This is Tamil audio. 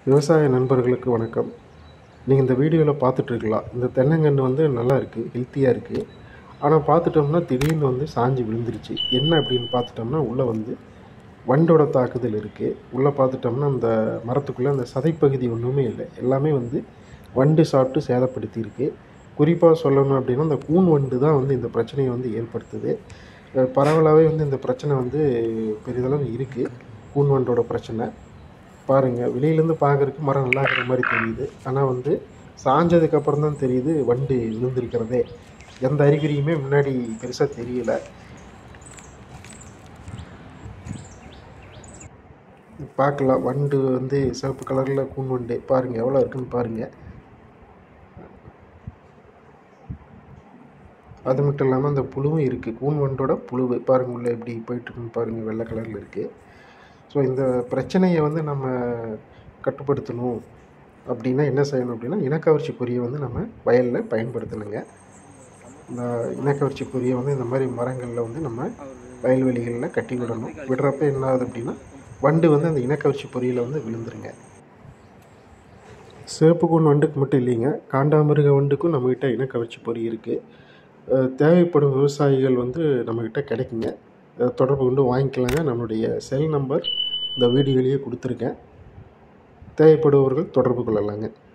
விவசாய நண்பர்களுக்கு வணக்கம் நீங்கள் இந்த வீடியோவில் பார்த்துட்ருக்கலாம் இந்த தென்னங்கன்று வந்து நல்லா இருக்குது ஹெல்த்தியாக இருக்குது ஆனால் பார்த்துட்டோம்னா திடீர்னு வந்து சாஞ்சு விழுந்துருச்சு என்ன அப்படின்னு பார்த்துட்டோம்னா உள்ளே வந்து வண்டோட தாக்குதல் இருக்குது உள்ளே பார்த்துட்டோம்னா அந்த மரத்துக்குள்ளே அந்த சதைப்பகுதி ஒன்றுமே இல்லை எல்லாமே வந்து வண்டு சாப்பிட்டு சேதப்படுத்தியிருக்கு குறிப்பாக சொல்லணும் அப்படின்னா அந்த கூன் வண்டு தான் வந்து இந்த பிரச்சனையை வந்து ஏற்படுத்துது அஹ் பரவலாகவே வந்து இந்த பிரச்சனை வந்து பெரிதளவு இருக்குது கூன் வண்டோட பிரச்சனை பாருங்கள் வெளியிலேருந்து பார்க்குறதுக்கு மரம் நல்லா இருக்கிற மாதிரி தெரியுது ஆனால் வந்து சாஞ்சதுக்கு அப்புறம் தான் தெரியுது வண்டு விழுந்திருக்கிறதே எந்த அறிகுறியுமே முன்னாடி பெருசாக தெரியல பார்க்கலாம் வண்டு வந்து சிவப்பு கலரில் கூன் வண்டு பாருங்கள் எவ்வளோ இருக்குன்னு பாருங்கள் அது மட்டும் இல்லாமல் அந்த புழுவும் இருக்குது கூன் வண்டோட புழுவு பாருங்கள் உள்ளே எப்படி போயிட்டுருக்குன்னு பாருங்கள் வெள்ளை கலரில் இருக்குது ஸோ இந்த பிரச்சனையை வந்து நம்ம கட்டுப்படுத்தணும் அப்படின்னா என்ன செய்யணும் அப்படின்னா இனக்கவர்ச்சி பொறியை வந்து நம்ம வயலில் பயன்படுத்தணுங்க இந்த இனக்கவர்ச்சி பொறியை வந்து இந்த மாதிரி மரங்களில் வந்து நம்ம வயல்வெளிகளில் கட்டி விடணும் விடுறப்ப என்ன ஆகுது அப்படின்னா வண்டு வந்து அந்த இனக்கவர்ச்சி பொறியில் வந்து விழுந்துருங்க சிவப்பு கூன் வண்டுக்கு மட்டும் இல்லைங்க காண்டாமிருக வண்டுக்கும் நம்மக்கிட்ட இனக்கவர்ச்சி பொறி இருக்குது தேவைப்படும் விவசாயிகள் வந்து நம்மக்கிட்ட கிடைக்குங்க அஹ் தொடர்பு கொண்டு வாங்கிக்கலாங்க நம்மளுடைய செல் நம்பர் இந்த வீடியோலேயே கொடுத்துருக்கேன் தேவைப்படுபவர்கள் தொடர்பு கொள்ளலாங்க